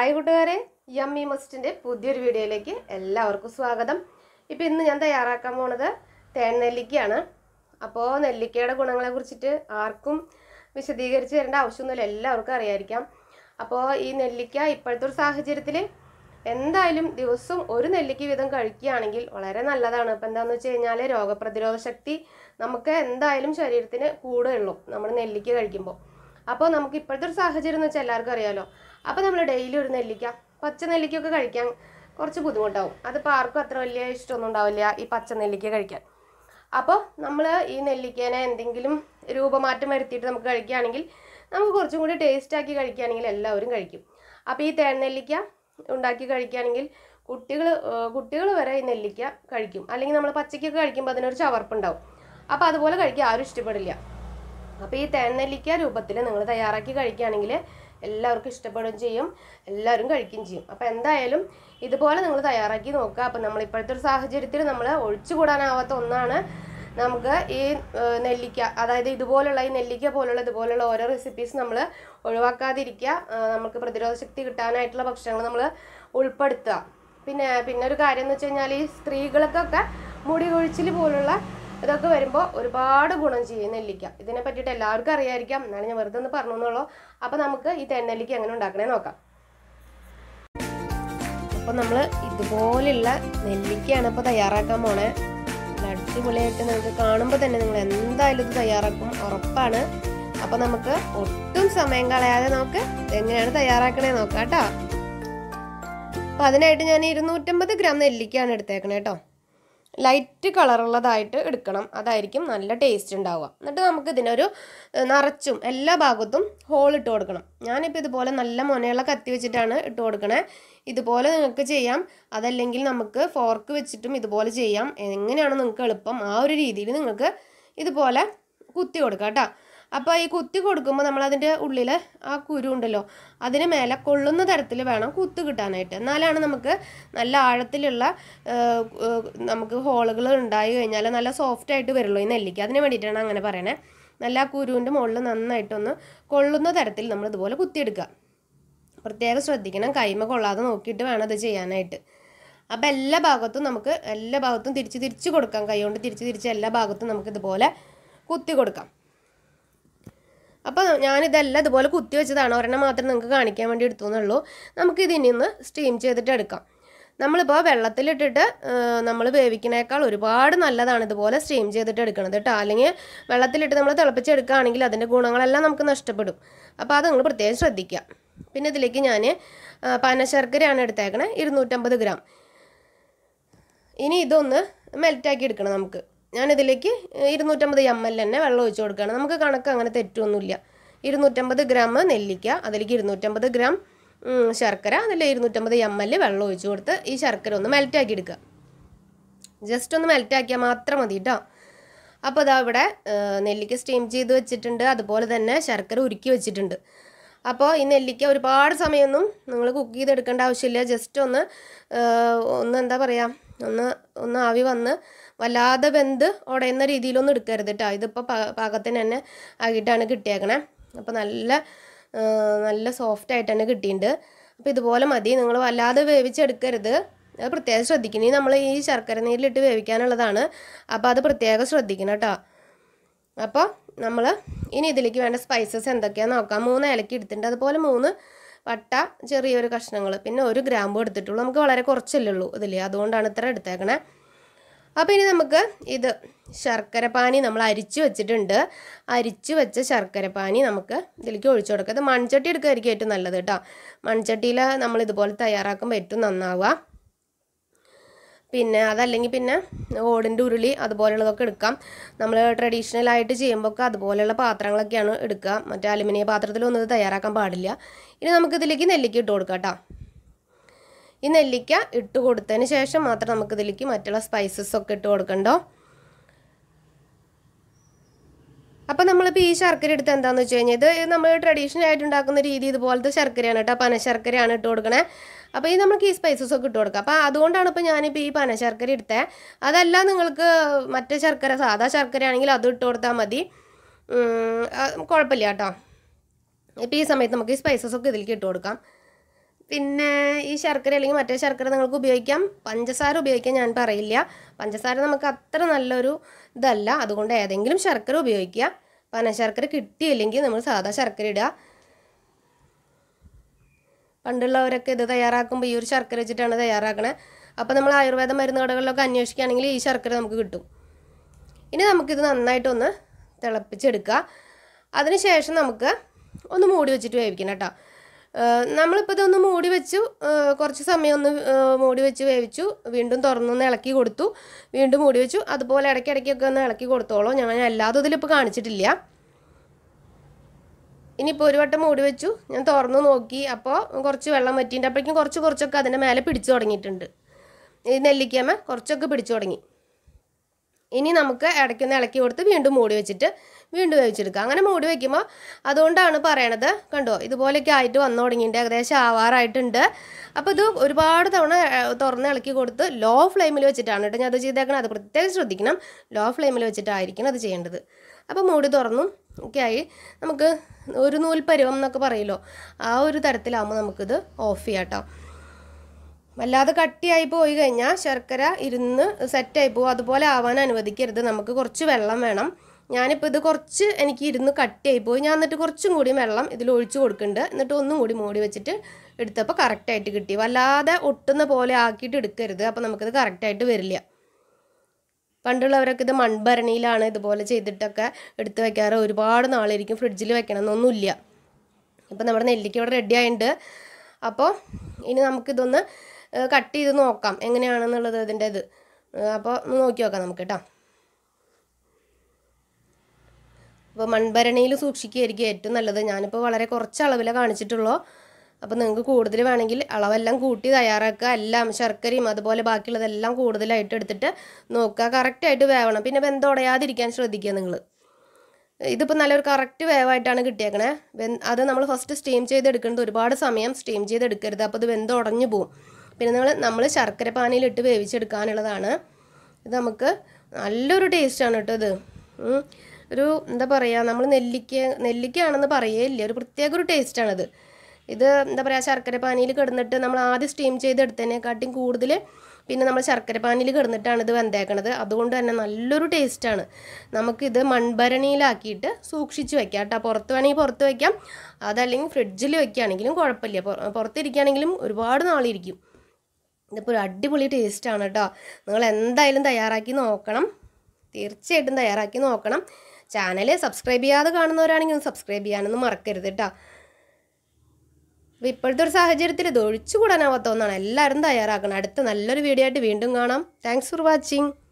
Hi കൂട്ടുകാരെ yummy മസ്റ്റിൻ്റെ പുതിയൊരു വീഡിയോയിലേക്ക് എല്ലാവർക്കും സ്വാഗതം ഇപ്പം ഇന്ന് ഞാൻ തയ്യാറാക്കാൻ പോണത് തേൻ നെല്ലിക്കയാണ് അപ്പോൾ നെല്ലിക്കയുടെ ഗുണങ്ങളെ കുറിച്ചിട്ട് ആർക്കും വിശദീകരിച്ച് തരേണ്ട ആവശ്യമൊന്നുമില്ല എല്ലാവർക്കും അറിയായിരിക്കാം അപ്പോൾ ഈ നെല്ലിക്ക ഇപ്പോഴത്തെ ഒരു സാഹചര്യത്തിൽ എന്തായാലും ദിവസവും ഒരു നെല്ലിക്ക വീതം കഴിക്കുകയാണെങ്കിൽ വളരെ നല്ലതാണ് ഇപ്പം എന്താണെന്ന് വെച്ച് കഴിഞ്ഞാൽ രോഗപ്രതിരോധ ശക്തി നമുക്ക് എന്തായാലും ശരീരത്തിന് കൂടുകയുള്ളൂ നമ്മൾ നെല്ലിക്ക കഴിക്കുമ്പോൾ അപ്പോൾ നമുക്ക് ഇപ്പോഴത്തെ ഒരു സാഹചര്യം എന്ന് വെച്ചാൽ എല്ലാവർക്കും അറിയാമല്ലോ അപ്പോൾ നമ്മൾ ഡെയിലി ഒരു നെല്ലിക്ക പച്ച നെല്ലിക്കയൊക്കെ കഴിക്കാൻ കുറച്ച് ബുദ്ധിമുട്ടാവും അതിപ്പോൾ ആർക്കും അത്ര വലിയ ഇഷ്ടമൊന്നും ഉണ്ടാവില്ല ഈ പച്ച നെല്ലിക്ക കഴിക്കാൻ അപ്പോൾ നമ്മൾ ഈ നെല്ലിക്കേനെ എന്തെങ്കിലും രൂപമാറ്റം വരുത്തിയിട്ട് നമുക്ക് കഴിക്കുകയാണെങ്കിൽ നമുക്ക് കുറച്ചും കൂടി ടേസ്റ്റ് ആക്കി കഴിക്കുകയാണെങ്കിൽ എല്ലാവരും കഴിക്കും അപ്പോൾ ഈ തേൻ നെല്ലിക്ക ഉണ്ടാക്കി കഴിക്കുകയാണെങ്കിൽ കുട്ടികൾ കുട്ടികൾ വരെ ഈ നെല്ലിക്ക കഴിക്കും അല്ലെങ്കിൽ നമ്മൾ പച്ചക്കൊക്കെ കഴിക്കുമ്പോൾ അതിനൊരു ചവർപ്പുണ്ടാവും അപ്പോൾ അതുപോലെ കഴിക്കാൻ ആരും ഇഷ്ടപ്പെടില്ല അപ്പോൾ ഈ തേൻ നെല്ലിക്ക രൂപത്തിൽ നിങ്ങൾ തയ്യാറാക്കി കഴിക്കുകയാണെങ്കിൽ എല്ലാവർക്കും ഇഷ്ടപ്പെടുകയും ചെയ്യും എല്ലാവരും കഴിക്കുകയും ചെയ്യും അപ്പോൾ എന്തായാലും ഇതുപോലെ നിങ്ങൾ തയ്യാറാക്കി നോക്കുക അപ്പോൾ നമ്മൾ ഇപ്പോഴത്തെ ഒരു സാഹചര്യത്തിൽ നമ്മൾ ഒഴിച്ചുകൂടാനാവാത്ത ഒന്നാണ് നമുക്ക് ഈ ഏഹ്, നെല്ലിക്ക അതായത് ഇതുപോലുള്ള ഈ നെല്ലിക്ക പോലുള്ള ഇതുപോലുള്ള ഓരോ റെസിപ്പീസ് നമ്മൾ ഒഴിവാക്കാതിരിക്കുക ഏഹ്, നമുക്ക് പ്രതിരോധ ശക്തി കിട്ടാനായിട്ടുള്ള ഭക്ഷണങ്ങൾ നമ്മൾ ഉൾപ്പെടുത്തുക പിന്നെ പിന്നെ ഒരു കാര്യം എന്ന് വെച്ച് കഴിഞ്ഞാൽ ഈ സ്ത്രീകൾക്കൊക്കെ മുടി കൊഴിച്ചിൽ പോലുള്ള ഇതൊക്കെ വരുമ്പോൾ ഒരുപാട് ഗുണം ചെയ്യും നെല്ലിക്ക ഇതിനെ പറ്റിയിട്ട് എല്ലാവർക്കും അറിയായിരിക്കാം എന്നാലും ഞാൻ വെറുതെ ഒന്ന് പറഞ്ഞു എന്നുള്ളൂ അപ്പോൾ നമുക്ക് ഈ തെന്നെല്ലിക്ക എങ്ങനെ ഉണ്ടാക്കണേ നോക്കാം അപ്പോൾ നമ്മൾ ഇതുപോലുള്ള നെല്ലിക്കയാണ് ഇപ്പോൾ തയ്യാറാക്കാൻ പോണേ നല്ല അടിപൊളിയായിട്ട് നിങ്ങൾക്ക് കാണുമ്പോൾ തന്നെ നിങ്ങൾ എന്തായാലും ഇത് തയ്യാറാക്കും ഉറപ്പാണ് അപ്പോൾ നമുക്ക് ഒട്ടും സമയം കളയാതെ നമുക്ക് എങ്ങനെയാണ് തയ്യാറാക്കണേ നോക്കാം കേട്ടോ അപ്പോൾ അതിനായിട്ട് ഞാൻ ഇരുന്നൂറ്റമ്പത് ഗ്രാം നെല്ലിക്കയാണ് എടുത്തേക്കണേ കേട്ടോ ലൈറ്റ് കളറുള്ളതായിട്ട് എടുക്കണം അതായിരിക്കും നല്ല ടേസ്റ്റ് ഉണ്ടാവുക എന്നിട്ട് നമുക്ക് ഇതിനൊരു ഏഹ്, നിറച്ചും എല്ലാ ഭാഗത്തും ഹോൾ ഇട്ട് കൊടുക്കണം ഞാനിപ്പോൾ ഇതുപോലെ നല്ല മുനയുള്ള കത്തി വെച്ചിട്ടാണ് ഇട്ട് കൊടുക്കണേ ഇതുപോലെ നിങ്ങൾക്ക് ചെയ്യാം അതല്ലെങ്കിൽ നമുക്ക് ഫോർക്ക് വെച്ചിട്ടും ഇതുപോലെ ചെയ്യാം എങ്ങനെയാണ് നിങ്ങൾക്ക് എളുപ്പം ആ ഒരു രീതിയിൽ നിങ്ങൾക്ക് ഇതുപോലെ കുത്തി കൊടുക്കാം കേട്ടോ അപ്പോൾ ഈ കുത്തി കൊടുക്കുമ്പോൾ നമ്മൾ അതിൻ്റെ ഉള്ളിൽ ആ കുരു ഉണ്ടല്ലോ അതിന് മേലെ കൊള്ളുന്ന തരത്തിൽ വേണം കുത്ത് കിട്ടാനായിട്ട് എന്നാലാണ് നമുക്ക് നല്ല ആഴത്തിലുള്ള ഏഹ്, ഏഹ്, നമുക്ക് ഹോളുകൾ ഉണ്ടായി കഴിഞ്ഞാൽ നല്ല സോഫ്റ്റ് ആയിട്ട് വരുള്ളൂ ഈ നെല്ലിക്ക അതിന് വേണ്ടിയിട്ടാണ് അങ്ങനെ പറയണേ നല്ല ആ കുരുവിൻ്റെ മുകളിൽ നന്നായിട്ടൊന്ന് കൊള്ളുന്ന തരത്തിൽ നമ്മൾ ഇതുപോലെ കുത്തിയെടുക്കുക പ്രത്യേകം ശ്രദ്ധിക്കണം കൈമ കൊള്ളാതെ നോക്കിയിട്ട് വേണം ഇത് ചെയ്യാനായിട്ട് അപ്പോൾ എല്ലാ ഭാഗത്തും നമുക്ക് എല്ലാ ഭാഗത്തും തിരിച്ച് തിരിച്ച് കൊടുക്കാം കൈ കൊണ്ട് തിരിച്ച് തിരിച്ച് എല്ലാ ഭാഗത്തും നമുക്ക് ഇതുപോലെ കുത്തി കൊടുക്കാം അപ്പോൾ ഞാനിതെല്ലാം ഇതുപോലെ കുത്തി വെച്ചതാണ് ഒരെണ്ണം മാത്രം നിങ്ങൾക്ക് കാണിക്കാൻ വേണ്ടി എടുത്തു എന്നുള്ളൂ നമുക്ക് ഇതിൽ നിന്ന് സ്റ്റീം ചെയ്തിട്ട് എടുക്കാം നമ്മളിപ്പോൾ വെള്ളത്തിലിട്ടിട്ട് നമ്മൾ വേവിക്കണേക്കാൾ ഒരുപാട് നല്ലതാണ് ഇതുപോലെ സ്റ്റീം ചെയ്തിട്ട് എടുക്കണത് കേട്ടോ അല്ലെങ്കിൽ വെള്ളത്തിലിട്ട് നമ്മൾ തിളപ്പിച്ചെടുക്കുകയാണെങ്കിൽ അതിൻ്റെ ഗുണങ്ങളെല്ലാം നമുക്ക് നഷ്ടപ്പെടും അപ്പോൾ അത് നിങ്ങൾ പ്രത്യേകം ശ്രദ്ധിക്കുക പിന്നെ ഇതിലേക്ക് ഞാൻ പനശർക്കരയാണ് എടുത്തേക്കണേ ഇരുന്നൂറ്റമ്പത് ഗ്രാം ഇനി ഇതൊന്ന് മെൽറ്റാക്കി എടുക്കണം നമുക്ക് ഞാനിതിലേക്ക് ഇരുന്നൂറ്റമ്പത് എം എൽ തന്നെ വെള്ളം ഒഴിച്ച് കൊടുക്കുകയാണ് നമുക്ക് കണക്ക് അങ്ങനെ തെറ്റൊന്നുമില്ല ഇരുന്നൂറ്റമ്പത് ഗ്രാം നെല്ലിക്ക അതിലേക്ക് ഇരുന്നൂറ്റമ്പത് ഗ്രാം ഉം, ശർക്കര അതിൽ ഇരുന്നൂറ്റമ്പത് എം എൽ വെള്ളം ഒഴിച്ച് കൊടുത്ത് ഈ ശർക്കര ഒന്ന് മെൽറ്റാക്കി എടുക്കുക ജസ്റ്റ് ഒന്ന് മെൽറ്റാക്കിയാൽ മാത്രം മതി കേട്ടോ അപ്പോൾ ഇതാ ഇവിടെ ആ, നെല്ലിക്ക സ്റ്റീം ചെയ്ത് വെച്ചിട്ടുണ്ട് അതുപോലെ തന്നെ ശർക്കര ഉരുക്കി വെച്ചിട്ടുണ്ട് അപ്പോൾ ഈ നെല്ലിക്ക ഒരുപാട് സമയമൊന്നും നിങ്ങൾ കുക്ക് ചെയ്തെടുക്കേണ്ട ആവശ്യമില്ല ജസ്റ്റ് ഒന്ന് ആ, ഒന്ന് എന്താ പറയുക ഒന്ന് ഒന്ന് ആവി വന്ന് വല്ലാതെ വെന്ത് ഉടയുന്ന രീതിയിലൊന്നും എടുക്കരുത് കേട്ടോ ഇതിപ്പോൾ പാകത്തിന് തന്നെ ആക്കിയിട്ടാണ് കിട്ടിയേക്കണേ അപ്പോൾ നല്ല ആ, നല്ല സോഫ്റ്റ് ആയിട്ട് തന്നെ കിട്ടിയിട്ടുണ്ട് അപ്പോൾ ഇതുപോലെ മതി നിങ്ങൾ വല്ലാതെ വേവിച്ചെടുക്കരുത് അത് പ്രത്യേകം ശ്രദ്ധിക്കണം ഇനി നമ്മൾ ഈ ശർക്കര നീരിലിട്ട് വേവിക്കാനുള്ളതാണ് അപ്പോൾ അത് പ്രത്യേകം ശ്രദ്ധിക്കണം കേട്ടോ അപ്പോൾ നമ്മൾ ഇനി ഇതിലേക്ക് വേണ്ട സ്പൈസസ് എന്തൊക്കെയാണെന്ന് നോക്കാം മൂന്ന് ഏലക്ക എടുത്തിട്ടുണ്ട് അതുപോലെ മൂന്ന് വട്ട ചെറിയൊരു കഷ്ണങ്ങൾ പിന്നെ ഒരു ഗ്രാമ്പ് എടുത്തിട്ടുള്ളൂ നമുക്ക് വളരെ കുറച്ചല്ലേ ഉള്ളൂ ഇതിൽ അതുകൊണ്ടാണ് ഇത്ര എടുത്തേക്കണേ അപ്പോൾ ഇനി നമുക്ക് ഇത് ശർക്കര പാനി നമ്മൾ അരിച്ച് വെച്ചിട്ടുണ്ട് അരിച്ച് വെച്ച ശർക്കര പാനി നമുക്ക് ഇതിലേക്ക് ഒഴിച്ചു കൊടുക്കുക ഇത് മൺചട്ടി എടുക്കുകയായിരിക്കും ഏറ്റവും നല്ലത് കേട്ടോ മൺചട്ടിയിൽ നമ്മൾ ഇതുപോലെ തയ്യാറാക്കുമ്പോൾ ഏറ്റവും നന്നാവുക പിന്നെ അതല്ലെങ്കിൽ പിന്നെ ഓടിൻ്റെ ഉരുളി അതുപോലെയുള്ളതൊക്കെ എടുക്കാം നമ്മൾ ട്രഡീഷണൽ ആയിട്ട് ചെയ്യുമ്പോഴൊക്കെ അതുപോലെയുള്ള പാത്രങ്ങളൊക്കെയാണ് എടുക്കുക മറ്റേ അലുമിനിയ പാത്രത്തിലൊന്നും ഇത് തയ്യാറാക്കാൻ പാടില്ല ഇനി നമുക്കിതിലേക്ക് നെല്ലിക്ക ഇട്ട് കൊടുക്കാം കേട്ടോ ഈ നെല്ലിക്ക ഇട്ട് കൊടുത്തതിന് ശേഷം മാത്രം നമുക്കിതിലേക്ക് മറ്റുള്ള സ്പൈസസ് ഒക്കെ ഇട്ട് കൊടുക്കണ്ടോ അപ്പോൾ നമ്മളിപ്പോൾ ഈ ശർക്കര എടുത്ത് എന്താണെന്ന് വെച്ച് കഴിഞ്ഞാൽ ഇത് നമ്മൾ ട്രഡീഷണൽ ആയിട്ട് ഉണ്ടാക്കുന്ന രീതി ഇതുപോലത്തെ ശർക്കരയാണ് കേട്ടോ പനശർക്കരയാണ് ഇട്ട് കൊടുക്കണേ അപ്പോൾ ഈ നമുക്ക് ഈ സ്പൈസസ് ഒക്കെ ഇട്ട് കൊടുക്കാം അപ്പോൾ അതുകൊണ്ടാണ് ഇപ്പോൾ ഞാനിപ്പോൾ ഈ പനശർക്കര എടുത്തത് അതല്ല നിങ്ങൾക്ക് മറ്റേ ശർക്കര സാധാ ശർക്കര ആണെങ്കിൽ അത് ഇട്ട് കൊടുത്താൽ മതി ഉം, ആ, കുഴപ്പമില്ല കേട്ടോ ഇപ്പോൾ ഈ സമയത്ത് നമുക്ക് ഈ സ്പൈസസ് ഒക്കെ ഇതിലേക്ക് ഇട്ട് കൊടുക്കാം പിന്നെ ഈ ശർക്കര അല്ലെങ്കിൽ മറ്റേ ശർക്കര നിങ്ങൾക്ക് ഉപയോഗിക്കാം പഞ്ചസാര ഉപയോഗിക്കാൻ ഞാൻ പറയില്ല പഞ്ചസാര നമുക്ക് അത്ര നല്ലൊരു ഇതല്ല അതുകൊണ്ട് ഏതെങ്കിലും ശർക്കര ഉപയോഗിക്കുക പനശർക്കര കിട്ടിയില്ലെങ്കിൽ നമ്മൾ സാധാ ശർക്കര ഇടുക പണ്ടുള്ളവരൊക്കെ ഇത് തയ്യാറാക്കുമ്പോൾ ഈ ഒരു ശർക്കര വെച്ചിട്ടാണ് തയ്യാറാക്കണത് അപ്പോൾ നമ്മൾ ആയുർവേദ മരുന്ന് കടകളിലൊക്കെ അന്വേഷിക്കുകയാണെങ്കിൽ ഈ ശർക്കര നമുക്ക് കിട്ടും ഇനി നമുക്കിത് നന്നായിട്ടൊന്ന് തിളപ്പിച്ചെടുക്കുക അതിനുശേഷം നമുക്ക് ഒന്ന് മൂടി വെച്ചിട്ട് വേവിക്കണം കേട്ടോ നമ്മളിപ്പോൾ ഇതൊന്ന് മൂടി വെച്ചു ആ, കുറച്ച് സമയം ഒന്ന് ആ, മൂടി വെച്ച് വേവിച്ചു വീണ്ടും തുറന്നൊന്ന് ഇളക്കി കൊടുത്തു വീണ്ടും മൂടി വെച്ചു അതുപോലെ ഇടയ്ക്കിടയ്ക്കൊക്കെ ഒന്ന് ഇളക്കി കൊടുത്തോളൂ ഞാൻ എല്ലാതും ഇതിലിപ്പോൾ കാണിച്ചിട്ടില്ല ഇനിയിപ്പോൾ ഒരു വട്ടം മൂടി വെച്ചു ഞാൻ തുറന്നു നോക്കി അപ്പോൾ കുറച്ച് വെള്ളം വറ്റിയിട്ട് അപ്പോഴേക്കും കുറച്ച് കുറച്ചൊക്കെ അതിൻ്റെ മേലെ പിടിച്ചു തുടങ്ങിയിട്ടുണ്ട് ഈ നെല്ലിക്കാമ കുറച്ചൊക്കെ പിടിച്ചു തുടങ്ങി ഇനി നമുക്ക് ഇടയ്ക്കൊന്ന് ഇളക്കി കൊടുത്ത് വീണ്ടും മൂടി വെച്ചിട്ട് വീണ്ടും വേവിച്ചെടുക്കുക അങ്ങനെ മൂടി വയ്ക്കുമ്പോൾ അതുകൊണ്ടാണ് പറയണത് കണ്ടോ ഇതുപോലെയൊക്കെ ആയിട്ട് വന്നു തുടങ്ങിയിട്ടുണ്ട് ഏകദേശം ആവാറായിട്ടുണ്ട് അപ്പോൾ ഇത് ഒരുപാട് തവണ ഏഹ്, തുറന്ന് ഇളക്കി കൊടുത്ത് ലോ ഫ്ലെയിമിൽ വെച്ചിട്ടാണ് കേട്ടോ ഞാൻ അത് ചെയ്തേക്കണം അത് പ്രത്യേകം ശ്രദ്ധിക്കണം ലോ ഫ്ലെയിമിൽ വെച്ചിട്ടായിരിക്കണം അത് ചെയ്യേണ്ടത് അപ്പോൾ മൂടി തുറന്നു ഒക്കെ ആയി നമുക്ക് ഒരു നൂൽ പരുവം എന്നൊക്കെ പറയുമല്ലോ ആ ഒരു തരത്തിലാകുമ്പോൾ നമുക്കിത് ഓഫ് ചെയ്യാം കേട്ടോ വല്ലാതെ കട്ടിയായി പോയി കഴിഞ്ഞാൽ ശർക്കര ഇരുന്ന് സെറ്റായി പോകും അതുപോലെ ആവാൻ അനുവദിക്കരുത് നമുക്ക് കുറച്ച് വെള്ളം വേണം ഞാനിപ്പോൾ ഇത് കുറച്ച് എനിക്ക് ഇരുന്ന് കട്ടിയായി പോയി ഞാൻ എന്നിട്ട് കുറച്ചും കൂടി വെള്ളം ഇതിൽ ഒഴിച്ച് കൊടുക്കുന്നുണ്ട് എന്നിട്ട് ഒന്നും കൂടി മൂടി വെച്ചിട്ട് എടുത്തപ്പോൾ കറക്റ്റായിട്ട് കിട്ടി വല്ലാതെ ഒട്ടുന്ന പോലെ ആക്കിയിട്ട് എടുക്കരുത് അപ്പോൾ നമുക്കിത് കറക്റ്റായിട്ട് വരില്ല പണ്ടുള്ളവരൊക്കെ ഇത് മൺഭരണിയിലാണ് ഇതുപോലെ ചെയ്തിട്ടൊക്കെ എടുത്ത് വെക്കാറ് ഒരുപാട് നാളിരിക്കും ഫ്രിഡ്ജിൽ വെക്കണം എന്നൊന്നുമില്ല ഇപ്പം നമ്മുടെ നെല്ലിക്ക ഇവിടെ റെഡി ആയിട്ടുണ്ട് അപ്പോൾ ഇനി നമുക്കിതൊന്ന് കട്ട് ചെയ്ത് നോക്കാം എങ്ങനെയാണെന്നുള്ളത് ഇതിൻ്റെ ഇത് അപ്പോൾ ഒന്ന് നോക്കി നോക്കാം നമുക്ക് കേട്ടോ അപ്പോൾ മൺഭരണിയിൽ സൂക്ഷിക്കുകയായിരിക്കും ഏറ്റവും നല്ലത് ഞാനിപ്പോൾ വളരെ കുറച്ച് അളവിലേ കാണിച്ചിട്ടുള്ളൂ അപ്പോൾ നിങ്ങൾക്ക് കൂടുതൽ വേണമെങ്കിൽ അളവെല്ലാം കൂട്ടി തയ്യാറാക്കുക എല്ലാം ശർക്കരയും അതുപോലെ ബാക്കിയുള്ളതെല്ലാം കൂടുതലായിട്ട് എടുത്തിട്ട് നോക്കുക കറക്റ്റായിട്ട് വേവണം പിന്നെ വെന്തുടയാതിരിക്കാൻ ശ്രദ്ധിക്കുക നിങ്ങൾ ഇതിപ്പോൾ നല്ലൊരു കറക്റ്റ് വേവായിട്ടാണ് കിട്ടിയേക്കണേ വെൻ അത് നമ്മൾ ഫസ്റ്റ് സ്റ്റീം ചെയ്തെടുക്കേണ്ടത് ഒരുപാട് സമയം സ്റ്റീം ചെയ്തെടുക്കരുത് അപ്പോൾ ഇത് വെന്ത് ഉടഞ്ഞു പോവും പിന്നെ നമ്മൾ നമ്മൾ ശർക്കര പാനിയിലിട്ട് വേവിച്ചെടുക്കാനുള്ളതാണ് ഇത് നമുക്ക് നല്ലൊരു ടേസ്റ്റാണ് കേട്ടോ ഇത് ഉം. ഒരു എന്താ പറയുക നമ്മൾ നെല്ലിക്ക നെല്ലിക്കയാണെന്ന് പറയേയില്ല ഒരു പ്രത്യേക ഒരു ടേസ്റ്റാണിത് ഇത് എന്താ പറയുക ശർക്കര പാനിയിൽ കിടന്നിട്ട് നമ്മൾ ആദ്യം സ്റ്റീം ചെയ്തെടുത്തതിനെക്കാട്ടിയും കൂടുതൽ പിന്നെ നമ്മൾ ശർക്കര പാനിയിൽ കിടന്നിട്ടാണ് ഇത് വെന്തേക്കണത് അതുകൊണ്ട് തന്നെ നല്ലൊരു ടേസ്റ്റാണ് നമുക്കിത് മൺഭരണിയിലാക്കിയിട്ട് സൂക്ഷിച്ച് വെക്കാം കേട്ടോ പുറത്ത് വേണമെങ്കിൽ പുറത്ത് വെക്കാം അതല്ലെങ്കിൽ ഫ്രിഡ്ജിൽ വെക്കുകയാണെങ്കിലും കുഴപ്പമില്ല പുറ- പുറത്തിരിക്കുകയാണെങ്കിലും ഒരുപാട് നാളിരിക്കും ഇതിപ്പോൾ ഒരു അടിപൊളി ടേസ്റ്റാണ് കേട്ടോ നിങ്ങൾ എന്തായാലും തയ്യാറാക്കി നോക്കണം തീർച്ചയായിട്ടും തയ്യാറാക്കി നോക്കണം ചാനൽ സബ്സ്ക്രൈബ് ചെയ്യാതെ കാണുന്നവരാണെങ്കിൽ ഒന്ന് സബ്സ്ക്രൈബ് ചെയ്യാനൊന്നും മറക്കരുത് കേട്ടോ അപ്പോൾ ഇപ്പോഴത്തെ ഒരു സാഹചര്യത്തിൽ ഇത് ഒഴിച്ചുകൂടാനാവാത്ത ഒന്നാണ് എല്ലാവരും തയ്യാറാക്കണം അടുത്ത നല്ലൊരു വീഡിയോ ആയിട്ട് വീണ്ടും കാണാം താങ്ക്സ് ഫോർ വാച്ചിങ്